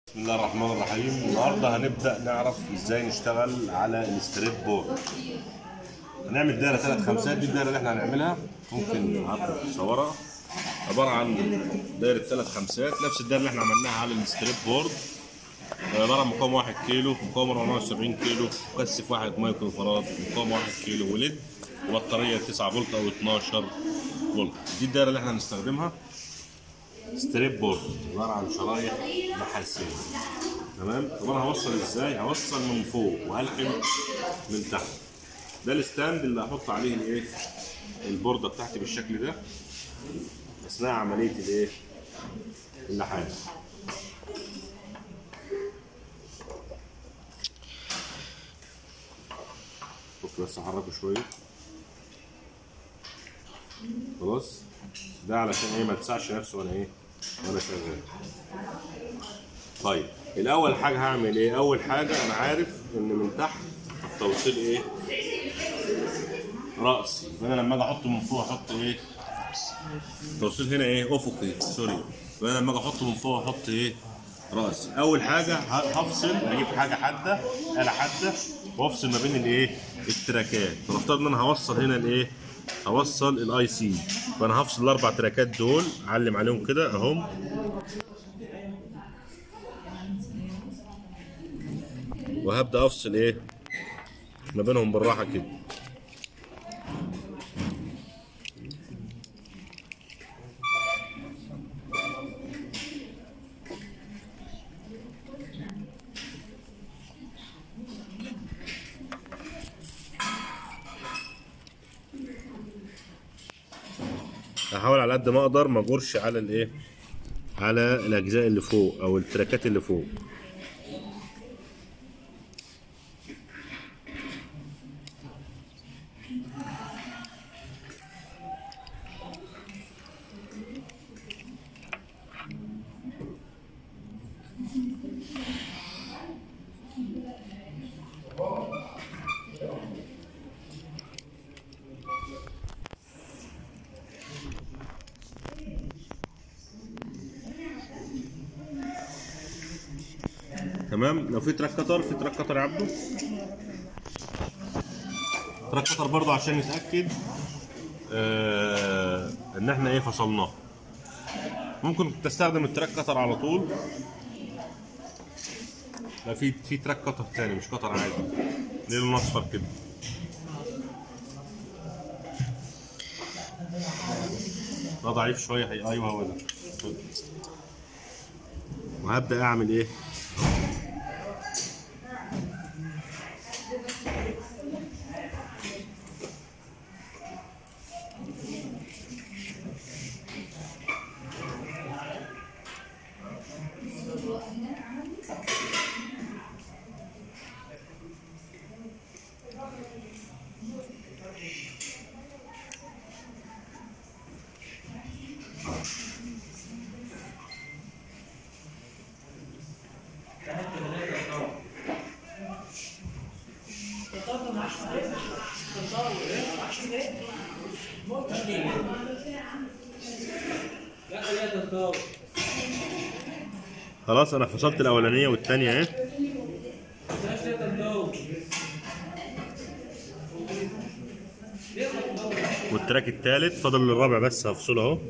بسم الله الرحمن الرحيم النهارده هنبدا نعرف ازاي نشتغل على الستريب بورد هنعمل دايره ثلاث خمسات دي الدايره اللي احنا هنعملها ممكن نعرف نصورها عباره عن دايره ثلاث خمسات نفس الدايره اللي احنا عملناها على الستريب بورد عباره عن مقاومه 1 كيلو مقاومه 470 كيلو مكثف 1 مايكرو فراد مقاومه 1 كيلو وليد وبطاريه 9 فولت او 12 فولت دي الدايره اللي احنا هنستخدمها ستريب بورد عباره عن شرايح نحاسيه تمام طب انا هوصل ازاي هوصل من فوق وهلحم من تحت ده الستاند اللي هحط عليه الايه البورده بتاعتي بالشكل ده اثناء عمليه الايه اللحام شوف بس احركه شويه خلاص ده علشان ايه ما تسعش نفسه وانا ايه وانا شغال طيب الاول حاجه هعمل ايه اول حاجه انا عارف ان من تحت التوصيل ايه راسي فانا لما اجي احطه من فوق احط ايه التوصيل هنا ايه افقي سوري فانا لما اجي احطه من فوق احط ايه راسي اول حاجه هفصل اجيب حاجه حاده اله حاده وافصل ما بين الايه التراكات فنفترض ان انا هوصل هنا الايه هوصل الاي سي فانا هفصل الاربع تراكات دول اعلم عليهم كده اهم وهبدا افصل ايه ما بينهم بالراحه كده احاول على قد ما اقدر ما اجرش على الايه على الاجزاء اللي فوق او التراكات اللي فوق تمام لو في تراك قطر في تراك قطر يا عبده تراك قطر برضه عشان نتاكد آه ان احنا ايه فصلناه ممكن تستخدم التراك قطر على طول لا في في تراك قطر تاني مش قطر عادي ليه لونه اصفر كده ده ضعيف شويه هي ايوه هو ده وهبدا اعمل ايه خلاص انا فصلت الاولانيه والثانيه اهي والتراك الثالث فاضل الرابع بس هفصله اهو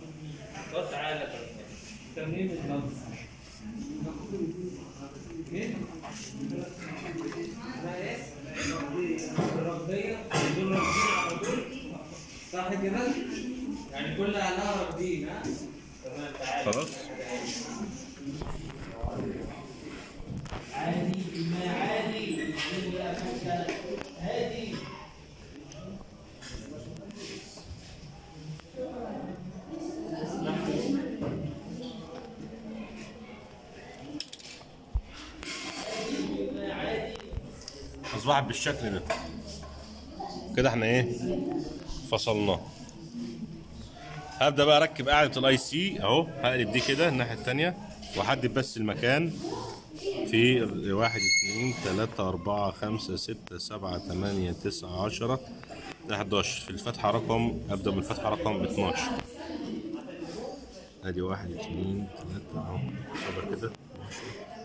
صح كده؟ يعني كل اهلها راضيين ها؟ تمام تعالى خلاص عادي ما عادي الدنيا فكة هادي اصبحت بالشكل ده كده احنا ايه فصلناه هبدا بقى اركب قاعده الاي سي اهو هقلب دي كده الناحيه الثانيه واحدد بس المكان في واحد اتنين تلاتة أربعة خمسة ستة سبعة تمانية تسعة عشرة ده 11 في الفتحة رقم أبدأ بالفتحة رقم 12 ادي واحد اتنين تلاتة اهو صبر كده 12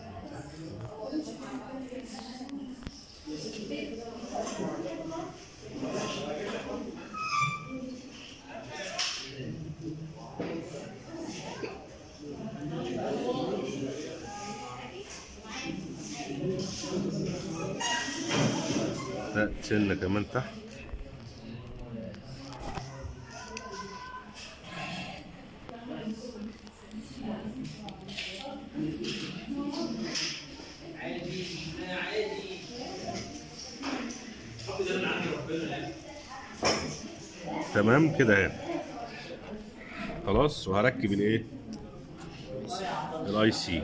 سنة كمان تحت تمام كده اهي خلاص وهركب الايه الاي سي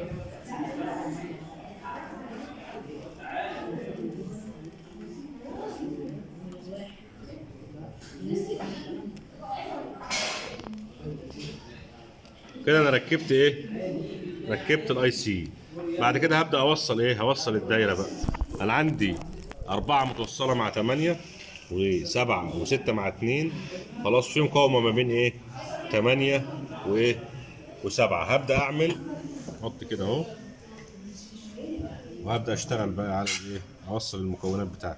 كده انا ركبت ايه ركبت الاي سي بعد كده هبدا اوصل ايه هوصل الدايره بقى انا عندي أربعة متوصلة مع تمانية وسبعة وستة مع اتنين خلاص في مقاومة ما بين ايه تمانية وايه وسبعة هبدأ أعمل أحط كده أهو وهبدأ أشتغل بقى على الايه أوصل المكونات بتاعتي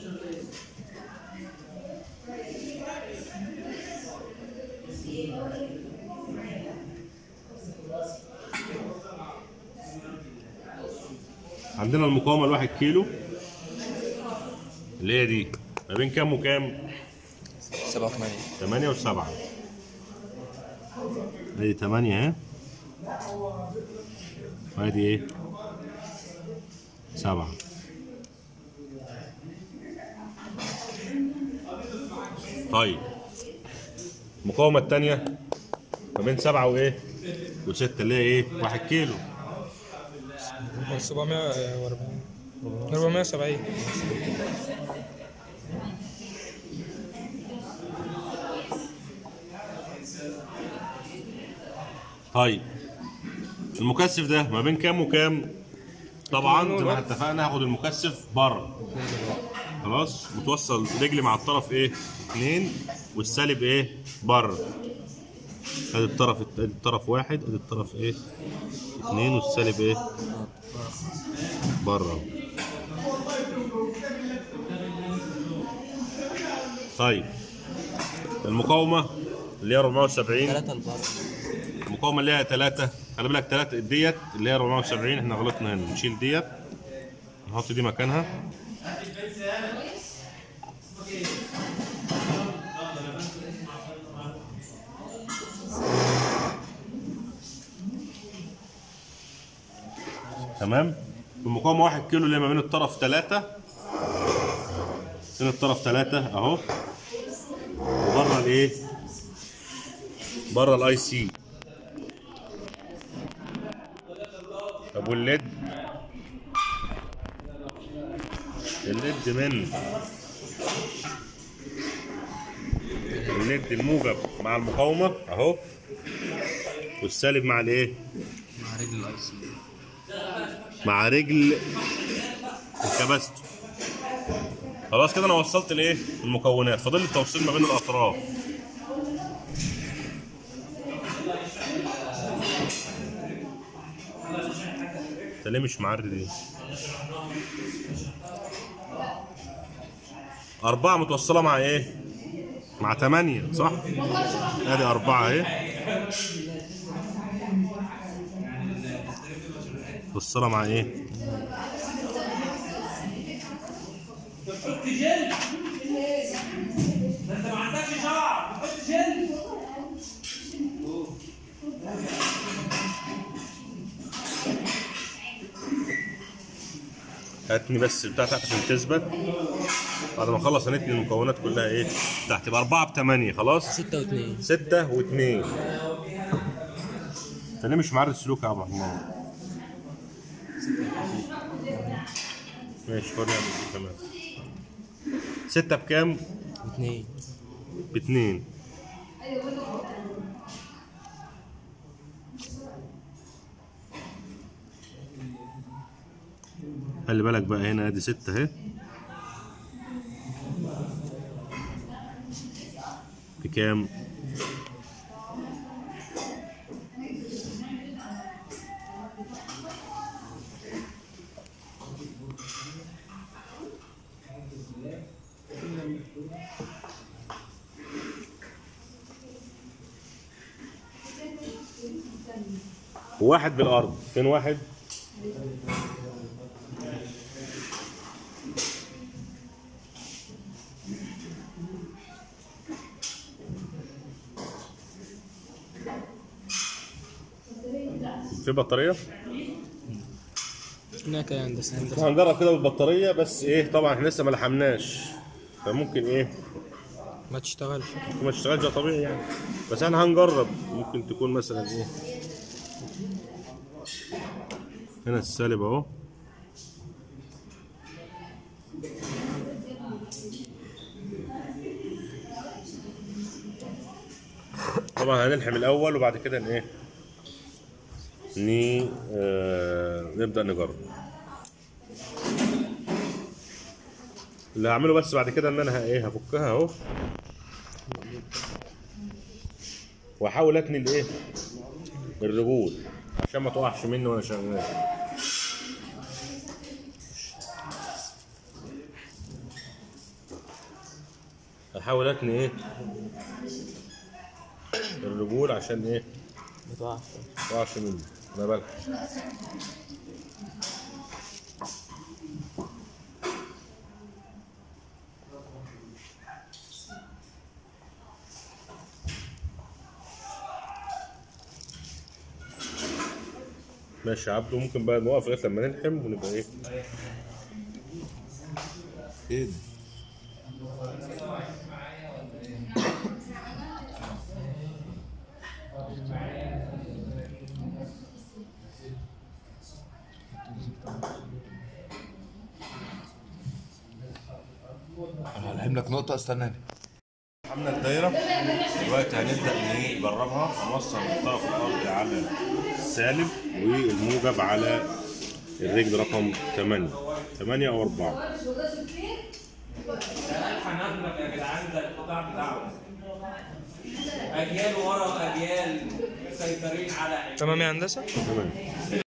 عندنا المقاومة الواحد كيلو اللي هي دي ما بين كام وكام؟ سبعة وثمانية تمانية وسبعة ادي تمانية اهي وادي ايه؟ سبعة طيب المقاومة التانية ما بين سبعة وايه؟ وستة اللي هي ايه؟ واحد كيلو 740 470 طيب المكثف ده ما بين كام وكام؟ طبعا زي ما احنا اتفقنا هاخد المكثف بره خلاص متوصل رجلي مع الطرف ايه؟ اتنين والسالب ايه؟ بره ادي الطرف ادي الطرف واحد ادي الطرف ايه؟ اتنين والسالب ايه؟ بره طيب المقاومة اللي هي 470 ثلاثة البار المقاومة اللي هي 3 خلي بالك 3 ديت اللي هي 470 احنا غلطنا هنا نشيل ديت نحط دي مكانها تمام المقاومة 1 كيلو اللي ما بين الطرف 3 بين الطرف 3 اهو وبره الايه؟ بره الاي سي طب والليد الليد من الليد الموجب مع المقاومة اهو والسالب مع الايه؟ مع رجل الاي سي مع رجل الكباستو خلاص كده انا وصلت الايه؟ المكونات فاضل لي التوصيل ما بين الاطراف انت ليه مش معرض دي؟ أربعة متوصلة مع إيه؟ مع تمانية صح؟ أدي أربعة أهي متوصلة مع إيه؟ تحط جل ده انت ما عندكش شعر تحط جل هاتني بس بتاع تحت عشان تثبت بعد ما اخلص هنتني المكونات كلها ايه تحت يبقى أربعة بثمانية خلاص ستة واثنين ستة واثنين انت ليه مش معرض سلوك يا عبد الرحمن؟ ماشي خد نعمل دي كمان ستة بكام؟ واثنين باتنين خلي بالك بقى هنا ادي ستة اهي بكام؟ واحد بالارض فين واحد؟ في بطاريه هناك يا هندسة هندسة احنا هنجرب كده بالبطاريه بس ايه طبعا احنا لسه ما لحمناش فممكن ايه ما تشتغلش ما تشتغلش ده طبيعي يعني بس احنا هنجرب ممكن تكون مثلا ايه هنا السالب اهو طبعا هنلحم الاول وبعد كده ن- ايه ني آه نبدا نجرب اللي هعمله بس بعد كده ان انا ه- ايه هفكها اهو واحاول اتني الايه الرجول عشان ما تقعش مني وانا شغال احاول اتني ايه الرجول عشان ايه بتقع ما تقعش مني انا بلحق ماشي يا عبدو ممكن بقى نوقف لغايه لما نلحم ونبقى ايه ايه ده؟ انا هلحم لك نقطة استناني عملنا الدايرة دلوقتي هنبدأ ايه نجربها هنوصل الطرف الأرضي على السالب والموجب على الرجل رقم 8 8 أو 4 هنفلك يا جدعان ده القطاع بتاعه اجيال ورا اجيال مسيطرين على تمام يا هندسة تمام